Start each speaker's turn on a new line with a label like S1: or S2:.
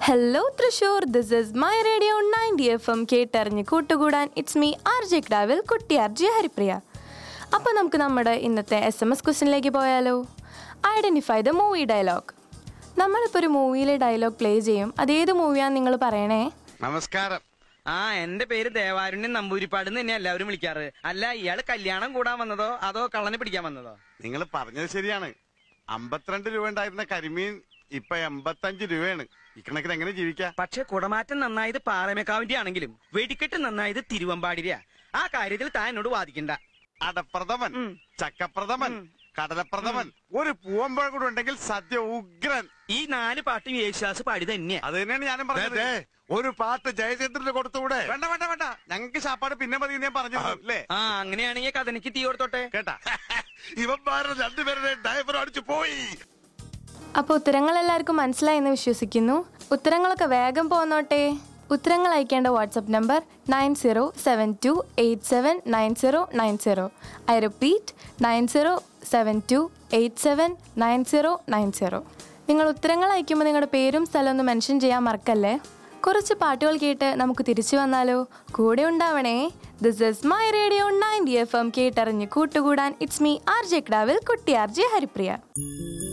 S1: Hello Thrissur this is my radio ninety F M കേട്ടറിഞ്ഞ് കൂട്ടുകൂടാൻ it's me R J ക്രാവിൽ കുട്ടി ആർ ജെ ഹരിപ്രിയ അപ്പോൾ നമുക്ക് നമ്മുടെ ഇന്നത്തെ എസ് എം എസ് ക്വസ്റ്റിനിലേക്ക് പോയാലോ ഐഡൻറ്റിഫൈ ദ മൂവി ഡയലോഗ് നമ്മളിപ്പോൾ ഒരു മൂവിയിലെ ഡയലോഗ് പ്ലേ ചെയ്യും അതേത് മൂവിയാന്ന് നിങ്ങൾ പറയണേ
S2: നമസ്കാരം
S3: ആ എന്റെ പേര് ദേവാരുണ്യൻ നമ്പൂരിപ്പാട് തന്നെ എല്ലാവരും വിളിക്കാറ് അല്ല ഇയാള് കല്യാണം കൂടാൻ വന്നതോ അതോ കള്ളനെ പിടിക്കാൻ വന്നതോ
S2: നിങ്ങൾ പറഞ്ഞത് ശരിയാണ് അമ്പത്തിരണ്ട് രൂപ ഉണ്ടായിരുന്ന കരിമീൻ ഇപ്പൊ എൺപത്തഞ്ച് രൂപയാണ് ഇക്കണക്കിന് എങ്ങനെ ജീവിക്കാം
S3: പക്ഷെ കുടമാറ്റം നന്നായത് പാറമേക്കാവിന്റെ ആണെങ്കിലും വെടിക്കെട്ട് നന്നായത് തിരുവമ്പാടിരിയാ ആ കാര്യത്തിൽ താൻ എന്നോട് വാദിക്കണ്ട
S2: അടപ്രഥമൻ
S3: ഉം.
S2: ചക്കപ്രഥമൻ കടലപ്രഥമൻ ഒരു പൂവമ്പഴ കൂടെ ഉണ്ടെങ്കിൽ സദ്യ ഉഗ്രൻ
S3: ഈ നാല് പാട്ടും യേശുദാസ് പാടി തന്നെയാ
S2: അത് തന്നെയാണ് ഞാനും
S4: ദേ,
S2: പറഞ്ഞത്
S4: ദേ, ഒരു പാട്ട് ജയചന്ദ്രന് കൊടുത്തുകൂടെ
S2: വേണ്ട വേണ്ട വേണ്ട ഞങ്ങൾക്ക് ശാപ്പാട് പിന്നെ മതി എന്ന് ഞാൻ പറഞ്ഞു അല്ലേ
S3: ആ അങ്ങനെയാണെങ്കിൽ കഥനിക്ക് തീ കൊടുത്തോട്ടെ
S2: കേട്ടാ
S4: ഇവന്മാരുടെ രണ്ടുപേരുടെ ഡ്രൈവർ അടിച്ചു പോയി
S1: അപ്പോൾ ഉത്തരങ്ങൾ എല്ലാവർക്കും മനസ്സിലായെന്ന് വിശ്വസിക്കുന്നു ഉത്തരങ്ങളൊക്കെ വേഗം പോന്നോട്ടെ ഉത്തരങ്ങൾ അയക്കേണ്ട WhatsApp number nine zero seven two eight seven nine zero nine zero I repeat nine zero seven two eight seven nine zero nine zero നിങ്ങൾ ഉത്തരങ്ങൾ അയക്കുമ്പോൾ നിങ്ങളുടെ പേരും സ്ഥലവും ഒന്ന് മെൻഷൻ ചെയ്യാൻ മറക്കല്ലേ കുറച്ച് പാട്ടുകൾ കേട്ട് നമുക്ക് തിരിച്ചു വന്നാലോ കൂടെ ഉണ്ടാവണേ this is my radio ninety F M കേട്ടറിഞ്ഞ് കൂട്ടുകൂടാൻ ഇറ്റ്സ് മീ ആർ ജെ ക്ടാവിൽ കുട്ടി ആർ ജെ ഹരിപ്രിയ